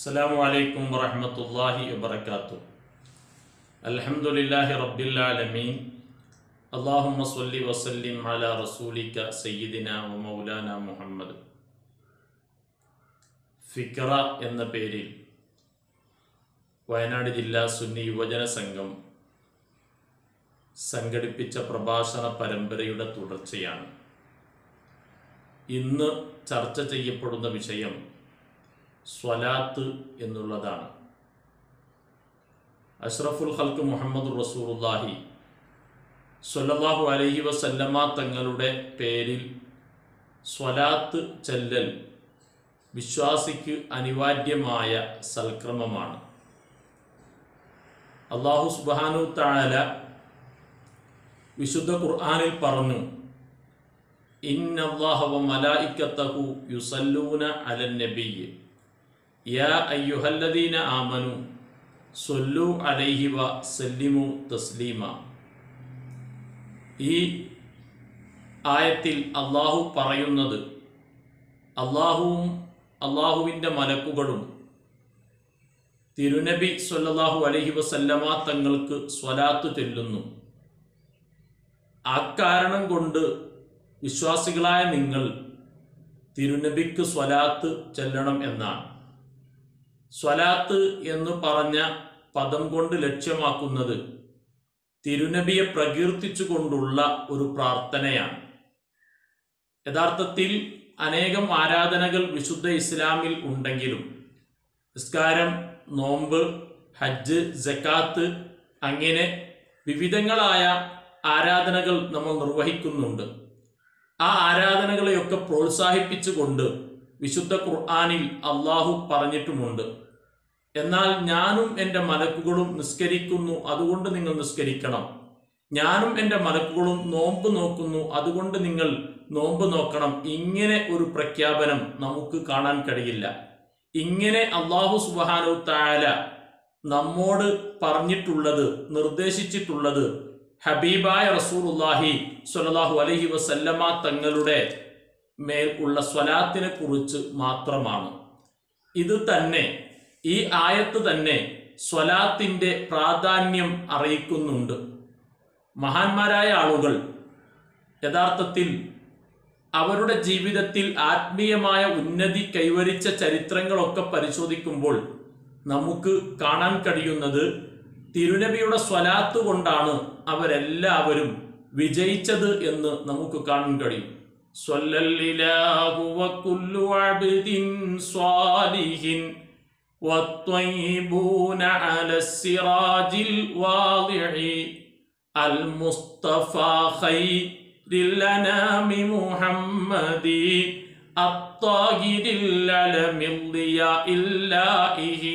السلام عليكم ورحمة الله وبركاته الحمد لله رب العالمين اللهم صل وسلم على رسولك سيدنا ومولانا محمد ഫിക്ര എന്ന പേരിൽ വയനാട് ജില്ലാ സുന്നി യുവജന സംഘം സംഘടിപ്പിച്ച പ്രഭാഷണ പരമ്പരയുടെ തുടർച്ചയാണ് ഇന്ന് ചർച്ച ചെയ്യപ്പെടുന്ന വിഷയം സ്വലാത്ത് എന്നുള്ളതാണ് അഷ്റഫുൽ ഹൽക്ക് മുഹമ്മദ് റസൂറുല്ലാഹി സ്വല്ലല്ലാഹു അലൈഹി വസല്ലമ തങ്ങളുടെ പേരിൽ സ്വലാത്ത് ചെല്ലൽ വിശ്വാസിക്ക് അനിവാര്യമായ സൽക്രമമാണ് അള്ളാഹു സുബാനു താല വിശുദ്ധ ഖുർആനിൽ പറഞ്ഞു ഇന്നല്ലാഹ വ മലായിക്കത്തഹു യുസല്ലൂന അലൻ നബിയ്യ് യാ അയ്യുഹല്ലദീന ആമനു സൊല്ലു അലൈഹി വ സല്ലിമു തസ്ലീമ ഈ ആയത്തിൽ അള്ളാഹു പറയുന്നത് അള്ളാഹുവും അള്ളാഹുവിൻ്റെ മലക്കുകളും തിരുനബി സല്ലല്ലാഹു അലൈഹി വസല്ലമ തങ്ങൾക്ക് സ്വലാത്ത് ചൊല്ലുന്നു അക്കാരണം കൊണ്ട് വിശ്വാസികളായ നിങ്ങൾ തിരുനബിക്ക് സ്വലാത്ത് ചെല്ലണം എന്നാണ് സ്വലാത്ത് എന്ന് പറഞ്ഞ പദം കൊണ്ട് ലക്ഷ്യമാക്കുന്നത് തിരുനബിയെ പ്രകീർത്തിച്ചുകൊണ്ടുള്ള ഒരു പ്രാർത്ഥനയാണ് യഥാർത്ഥത്തിൽ അനേകം ആരാധനകൾ വിശുദ്ധ ഇസ്ലാമിൽ ഉണ്ടെങ്കിലും നിസ്കാരം നോമ്പ് ഹജ്ജ് ജക്കാത്ത് അങ്ങനെ വിവിധങ്ങളായ ആരാധനകൾ നമ്മൾ നിർവഹിക്കുന്നുണ്ട് ആ ആരാധനകളെയൊക്കെ പ്രോത്സാഹിപ്പിച്ചുകൊണ്ട് വിശുദ്ധ ഖുർആാനിൽ അള്ളാഹു പറഞ്ഞിട്ടുമുണ്ട് എന്നാൽ ഞാനും എൻ്റെ മലക്കുകളും നിസ്കരിക്കുന്നു അതുകൊണ്ട് നിങ്ങൾ നിസ്കരിക്കണം ഞാനും എൻ്റെ മലക്കുകളും നോമ്പ് നോക്കുന്നു അതുകൊണ്ട് നിങ്ങൾ നോമ്പ് നോക്കണം ഇങ്ങനെ ഒരു പ്രഖ്യാപനം നമുക്ക് കാണാൻ കഴിയില്ല ഇങ്ങനെ അള്ളാഹു സുബാനു താല നമ്മോട് പറഞ്ഞിട്ടുള്ളത് നിർദ്ദേശിച്ചിട്ടുള്ളത് ഹബീബായ റസൂറുല്ലാഹി സ്വല്ലല്ലാഹു അലൈഹി വസല്ലമ തങ്ങളുടെ മേൽ ഉള്ള സ്വലാത്തിനെ കുറിച്ച് മാത്രമാണ് ഇത് തന്നെ ഈ ആയത്ത് തന്നെ സ്വലാത്തിന്റെ പ്രാധാന്യം അറിയിക്കുന്നുണ്ട് മഹാന്മാരായ ആളുകൾ യഥാർത്ഥത്തിൽ അവരുടെ ജീവിതത്തിൽ ആത്മീയമായ ഉന്നതി കൈവരിച്ച ചരിത്രങ്ങളൊക്കെ പരിശോധിക്കുമ്പോൾ നമുക്ക് കാണാൻ കഴിയുന്നത് തിരുനബിയുടെ സ്വലാത്ത് കൊണ്ടാണ് അവരെല്ലാവരും വിജയിച്ചത് എന്ന് നമുക്ക് കാണാൻ കഴിയും സ്വല്ലല്ലാഹു വകുല്ലു അബ്ദിൻ സ്വാലിഹിൻ والطيبون على السراج الواضع المصطفى خير للأنام محمد الطاهر العلم الضياء اللائه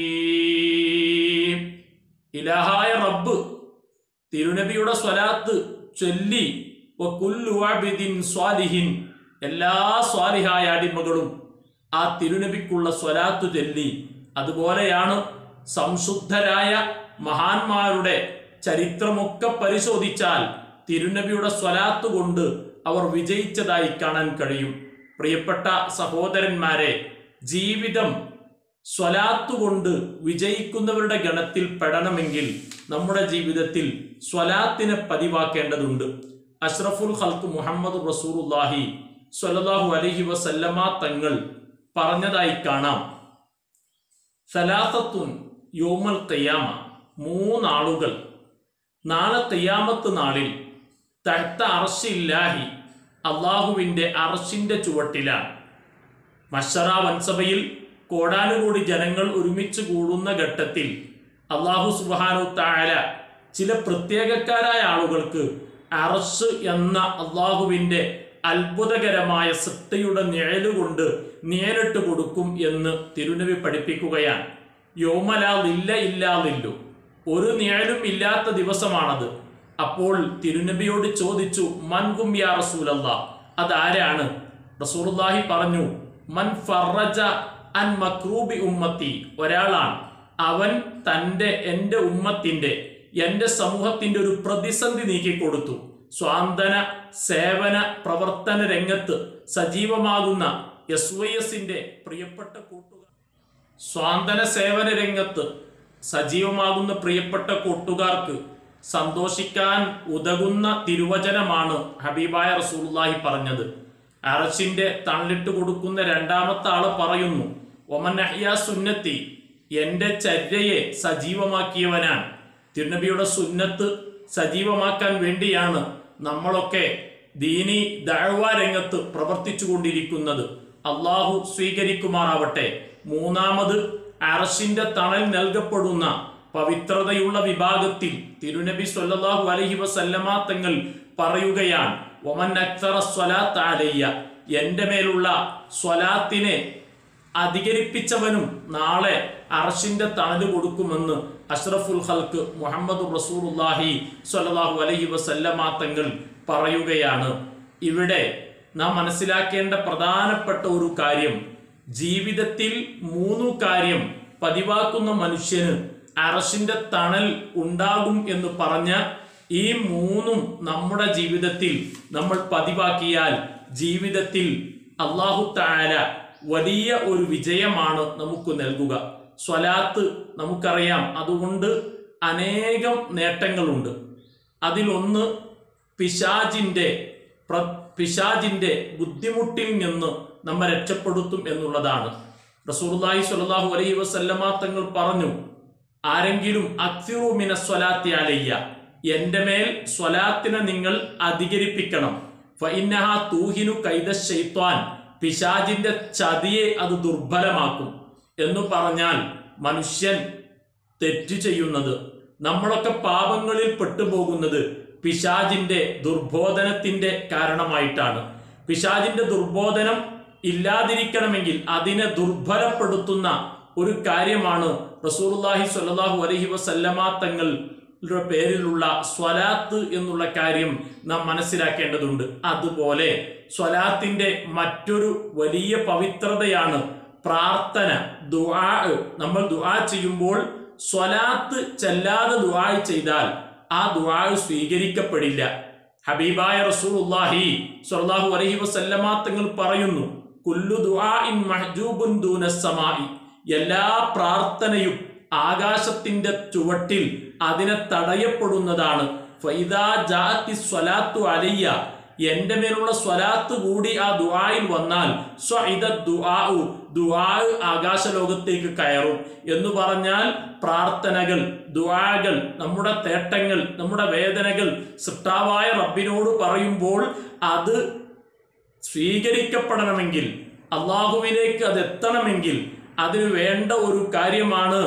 ഇലാഹായ റബ്ബ് തിരുനബിയുടെ സ്വലാത്ത് ചൊല്ലി വകുല്ലു അബ്ദിൻ സ്വാലിഹിൻ എല്ലാ സ്വാലിഹായ അടിമകളും ആ തിരുനബിക്കുള്ള സ്വലാത്ത് ചൊല്ലി അതുപോലെയാണ് സംശുദ്ധരായ മഹാന്മാരുടെ ചരിത്രമൊക്കെ പരിശോധിച്ചാൽ തിരുനബിയുടെ സ്വലാത്ത് കൊണ്ട് അവർ വിജയിച്ചതായി കാണാൻ കഴിയും പ്രിയപ്പെട്ട സഹോദരന്മാരെ ജീവിതം സ്വലാത്ത് കൊണ്ട് വിജയിക്കുന്നവരുടെ ഗണത്തിൽ പെടണമെങ്കിൽ നമ്മുടെ ജീവിതത്തിൽ സ്വലാത്തിനെ പതിവാക്കേണ്ടതുണ്ട് അഷ്റഫുൽ ഹൽക്ക് മുഹമ്മദ് റസൂറുല്ലാഹി സ്വലല്ലാഹു അലഹി വസല്ലമ തങ്ങൾ പറഞ്ഞതായി കാണാം സലാസത്തുൻ യോമൽ കയ്യാമ മൂന്നാളുകൾ നാളെ കയ്യാമത്ത് നാളിൽ തഴുത്ത അർഷില്ലാഹി അള്ളാഹുവിൻ്റെ അർഷിൻ്റെ ചുവട്ടിലാണ് മഷറ വൻസഭയിൽ കോടാനുകൂടി ജനങ്ങൾ ഒരുമിച്ച് കൂടുന്ന ഘട്ടത്തിൽ അള്ളാഹു സുബാനു താഴ ചില പ്രത്യേകക്കാരായ ആളുകൾക്ക് അറസ് എന്ന അള്ളാഹുവിൻ്റെ അത്ഭുതകരമായ സത്തയുടെ നിഴലുകൊണ്ട് നേരിട്ട് കൊടുക്കും എന്ന് തിരുനബി പഠിപ്പിക്കുകയാണ് യോമലാതില്ല ഇല്ലാതില്ലു ഒരു നിഴലും ഇല്ലാത്ത ദിവസമാണത് അപ്പോൾ തിരുനബിയോട് ചോദിച്ചു മൻകും യാ റസൂലല്ല അതാരാണ് റസൂർലാഹി പറഞ്ഞു മൻ ഫറജ അൻ മക്രൂബി ഉമ്മത്തി ഒരാളാണ് അവൻ തൻ്റെ എൻ്റെ ഉമ്മത്തിൻ്റെ എൻ്റെ സമൂഹത്തിൻ്റെ ഒരു പ്രതിസന്ധി നീക്കിക്കൊടുത്തു സ്വാന്തന സേവന പ്രവർത്തന രംഗത്ത് സജീവമാകുന്ന എസ് വൈ എസിന്റെ പ്രിയപ്പെട്ട കൂട്ടുകാർ സ്വാന്തന സേവന രംഗത്ത് സജീവമാകുന്ന പ്രിയപ്പെട്ട കൂട്ടുകാർക്ക് സന്തോഷിക്കാൻ ഉതകുന്ന തിരുവചനമാണ് ഹബീബായ റസൂലുള്ളാഹി പറഞ്ഞത് അറച്ചിന്റെ തള്ളിട്ട് കൊടുക്കുന്ന രണ്ടാമത്തെ ആള് പറയുന്നു ഒമൻ അഹ്യാ സുന്നത്തി എന്റെ ചര്യയെ സജീവമാക്കിയവനാണ് തിരുനബിയുടെ സുന്നത്ത് സജീവമാക്കാൻ വേണ്ടിയാണ് നമ്മളൊക്കെ ദീനി ദഴവ രംഗത്ത് പ്രവർത്തിച്ചു കൊണ്ടിരിക്കുന്നത് അള്ളാഹു സ്വീകരിക്കുമാറാവട്ടെ മൂന്നാമത് അറഷിന്റെ തണൽ നൽകപ്പെടുന്ന പവിത്രതയുള്ള വിഭാഗത്തിൽ തിരുനബി സല്ലല്ലാഹു അലൈഹി വസല്ലമ തങ്ങൾ പറയുകയാണ് ഒമൻ അക്തറ സ്വലാത്ത് അലയ്യ എൻ്റെ മേലുള്ള സ്വലാത്തിനെ അധികരിപ്പിച്ചവനും നാളെ അർഷിന്റെ തണല് കൊടുക്കുമെന്ന് അഷ്റഫുൽ ഹൽക്ക് മുഹമ്മദ് റസൂറുല്ലാഹി സ്വല്ലല്ലാഹു അലൈഹി വസല്ലമ തങ്ങൾ പറയുകയാണ് ഇവിടെ നാം മനസ്സിലാക്കേണ്ട പ്രധാനപ്പെട്ട ഒരു കാര്യം ജീവിതത്തിൽ മൂന്നു കാര്യം പതിവാക്കുന്ന മനുഷ്യന് അറഷിന്റെ തണൽ ഉണ്ടാകും എന്ന് പറഞ്ഞ ഈ മൂന്നും നമ്മുടെ ജീവിതത്തിൽ നമ്മൾ പതിവാക്കിയാൽ ജീവിതത്തിൽ അള്ളാഹു താല വലിയ ഒരു വിജയമാണ് നമുക്ക് നൽകുക സ്വലാത്ത് നമുക്കറിയാം അതുകൊണ്ട് അനേകം നേട്ടങ്ങളുണ്ട് അതിലൊന്ന് പിശാജിന്റെ പ്ര പിശാജിന്റെ ബുദ്ധിമുട്ടിൽ നിന്ന് നമ്മെ രക്ഷപ്പെടുത്തും എന്നുള്ളതാണ് റസൂർലാഹി സ്വല്ലല്ലാഹു അലൈഹി വസല്ലമ തങ്ങൾ പറഞ്ഞു ആരെങ്കിലും അക്സിറു മിന സ്വലാത്തി അലയ്യ എന്റെ മേൽ സ്വലാത്തിനെ നിങ്ങൾ അധികരിപ്പിക്കണം ഫഇന്നഹ തൂഹിനു കൈത ശൈത്വാൻ പിശാജിന്റെ ചതിയെ അത് ദുർബലമാക്കും എന്ന് പറഞ്ഞാൽ മനുഷ്യൻ തെറ്റ് ചെയ്യുന്നത് നമ്മളൊക്കെ പാപങ്ങളിൽ പെട്ടുപോകുന്നത് പിശാജിന്റെ ദുർബോധനത്തിന്റെ കാരണമായിട്ടാണ് പിശാജിന്റെ ദുർബോധനം ഇല്ലാതിരിക്കണമെങ്കിൽ അതിനെ ദുർബലപ്പെടുത്തുന്ന ഒരു കാര്യമാണ് റസൂലുള്ളാഹി സ്വല്ലല്ലാഹു അലൈഹി വസല്ലമ തങ്ങളുടെ പേരിലുള്ള സ്വലാത്ത് എന്നുള്ള കാര്യം നാം മനസ്സിലാക്കേണ്ടതുണ്ട് അതുപോലെ സ്വലാത്തിന്റെ മറ്റൊരു വലിയ പവിത്രതയാണ് പ്രാർത്ഥന ദുആ നമ്മൾ ദുആ ചെയ്യുമ്പോൾ സ്വലാത്ത് ചെല്ലാതെ ദുആ ചെയ്താൽ ആ ദുആ സ്വീകരിക്കപ്പെടില്ല ഹബീബായ റസൂലുള്ളാഹി സ്വല്ലല്ലാഹു അലൈഹി വസല്ലമ തങ്ങൾ പറയുന്നു കുല്ലു ദുആഇൻ മഹ്ജൂബുൻ ദൂന സമായി എല്ലാ പ്രാർത്ഥനയും ആകാശത്തിന്റെ ചുവട്ടിൽ അതിനെ തടയപ്പെടുന്നതാണ് ഫൈദാ ജാഅത്തി സ്വലാത്തു അലയ്യ എന്റെ മേലുള്ള സ്വലാത്ത് കൂടി ആ ദുആയിൽ വന്നാൽ സ്വഇദ ദുആഉ ദുആ ആകാശലോകത്തേക്ക് കയറും എന്ന് പറഞ്ഞാൽ പ്രാർത്ഥനകൾ ദുആകൾ നമ്മുടെ തേട്ടങ്ങൾ നമ്മുടെ വേദനകൾ സൃഷ്ടാവായ റബ്ബിനോട് പറയുമ്പോൾ അത് സ്വീകരിക്കപ്പെടണമെങ്കിൽ അള്ളാഹുവിലേക്ക് അത് എത്തണമെങ്കിൽ അതിന് വേണ്ട ഒരു കാര്യമാണ്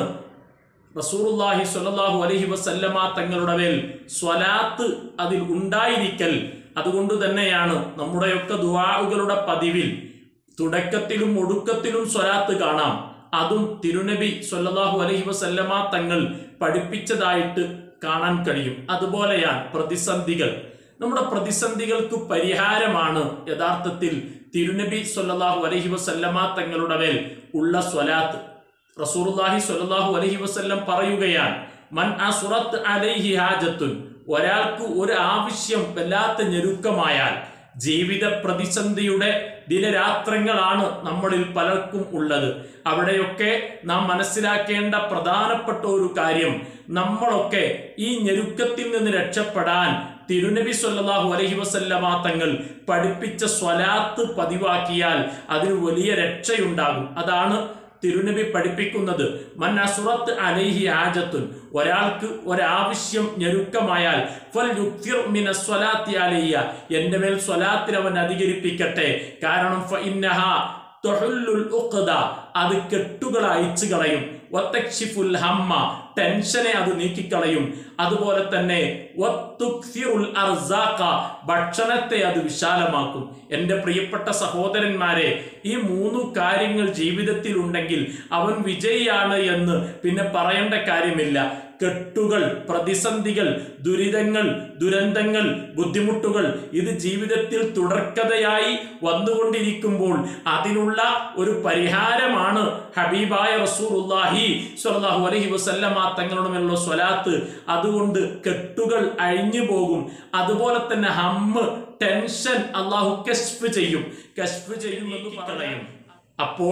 റസൂറുല്ലാഹി സ്വല്ലല്ലാഹു അലൈഹി വസല്ലമ തങ്ങളുടെ മേൽ സ്വലാത്ത് അതിൽ ഉണ്ടായിരിക്കൽ അതുകൊണ്ട് തന്നെയാണ് നമ്മുടെയൊക്കെ ദുആകളുടെ പതിവിൽ തുടക്കത്തിലും ഒടുക്കത്തിലും സ്വലാത്ത് കാണാം അതും തിരുനബി സ്വല്ലല്ലാഹു അലൈഹി വസല്ലമ തങ്ങൾ പഠിപ്പിച്ചതായിട്ട് കാണാൻ കഴിയും അതുപോലെയാണ് പ്രതിസന്ധികൾ നമ്മുടെ പ്രതിസന്ധികൾക്ക് പരിഹാരമാണ് യഥാർത്ഥത്തിൽ തിരുനബി സ്വല്ലല്ലാഹു അലൈഹി വസല്ലമ തങ്ങളുടെ മേൽ ഉള്ള സ്വലാത്ത് റസൂലുള്ളാഹി സ്വല്ലല്ലാഹു അലൈഹി വസല്ലം പറയുകയാണ് മൻ അസുറത്ത് അലൈഹി ഹാജത്തുൻ ഒരാൾക്ക് ഒരു ആവശ്യം വല്ലാത്ത ഞെരുക്കമായാൽ ജീവിത പ്രതിസന്ധിയുടെ ദിനരാത്രങ്ങളാണ് നമ്മളിൽ പലർക്കും ഉള്ളത് അവിടെയൊക്കെ നാം മനസ്സിലാക്കേണ്ട പ്രധാനപ്പെട്ട ഒരു കാര്യം നമ്മളൊക്കെ ഈ ഞെരുക്കത്തിൽ നിന്ന് രക്ഷപ്പെടാൻ തിരുനബി സല്ലല്ലാഹു അലൈഹി വസല്ലമ തങ്ങൾ പഠിപ്പിച്ച സ്വലാത്ത് പതിവാക്കിയാൽ അതിന് വലിയ രക്ഷയുണ്ടാകും അതാണ് തിരുനബി പഠിപ്പിക്കുന്നത് മൻ അസുറത്ത് അലൈഹി ആജത്തുൻ ഒരാൾക്ക് ഒരാവശ്യം ഞെരുക്കമായാൽ ഫൽ യുക്തിർ മിന സ്വലാത്തി അലയ്യ എൻ്റെ മേൽ സ്വലാത്തിൽ അവൻ അധികരിപ്പിക്കട്ടെ കാരണം ഫ ഇന്നഹ തൊഹുല്ലുൽ ഉഖ്ദ അത് കെട്ടുകൾ അയച്ചു കളയും വത്തക്ഷിഫുൽ ഹമ്മ ടെൻഷനെ അത് നീക്കിക്കളയും അതുപോലെ തന്നെ വത്തുക്സിറുൽ അർസാഖ ഭക്ഷണത്തെ അത് വിശാലമാക്കും എൻ്റെ പ്രിയപ്പെട്ട സഹോദരന്മാരെ ഈ മൂന്ന് കാര്യങ്ങൾ ജീവിതത്തിൽ ഉണ്ടെങ്കിൽ അവൻ വിജയിയാണ് എന്ന് പിന്നെ പറയേണ്ട കാര്യമില്ല കെട്ടുകൾ പ്രതിസന്ധികൾ ദുരിതങ്ങൾ ദുരന്തങ്ങൾ ബുദ്ധിമുട്ടുകൾ ഇത് ജീവിതത്തിൽ തുടർക്കഥയായി വന്നുകൊണ്ടിരിക്കുമ്പോൾ അതിനുള്ള ഒരു പരിഹാരമാണ് ഹബീബായ റസൂലുള്ളാഹി സ്വല്ലല്ലാഹു അലൈഹി വസല്ലമ തങ്ങളുടെ മേലുള്ള സ്വലാത്ത് അതുകൊണ്ട് കെട്ടുകൾ അഴിഞ്ഞു പോകും അതുപോലെ തന്നെ ഹമ്മ് ടെൻഷൻ അള്ളാഹു കശ്ഫ് ചെയ്യും കശ്ഫ് ചെയ്യും എന്ന് പറയും അപ്പോൾ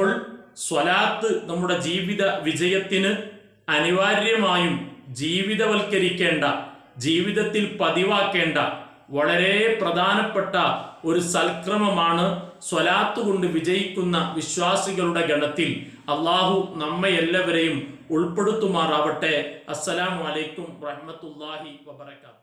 സ്വലാത്ത് നമ്മുടെ ജീവിത വിജയത്തിന് അനിവാര്യമായും ജീവിതവൽക്കരിക്കേണ്ട ജീവിതത്തിൽ പതിവാക്കേണ്ട വളരെ പ്രധാനപ്പെട്ട ഒരു സൽക്രമമാണ് സ്വലാത്ത് കൊണ്ട് വിജയിക്കുന്ന വിശ്വാസികളുടെ ഗണത്തിൽ അള്ളാഹു നമ്മെ എല്ലാവരെയും ഉൾപ്പെടുത്തുമാറാവട്ടെ അസ്സലാമു അലൈക്കും റഹ്മത്തുല്ലാഹി വബറകാത്ത്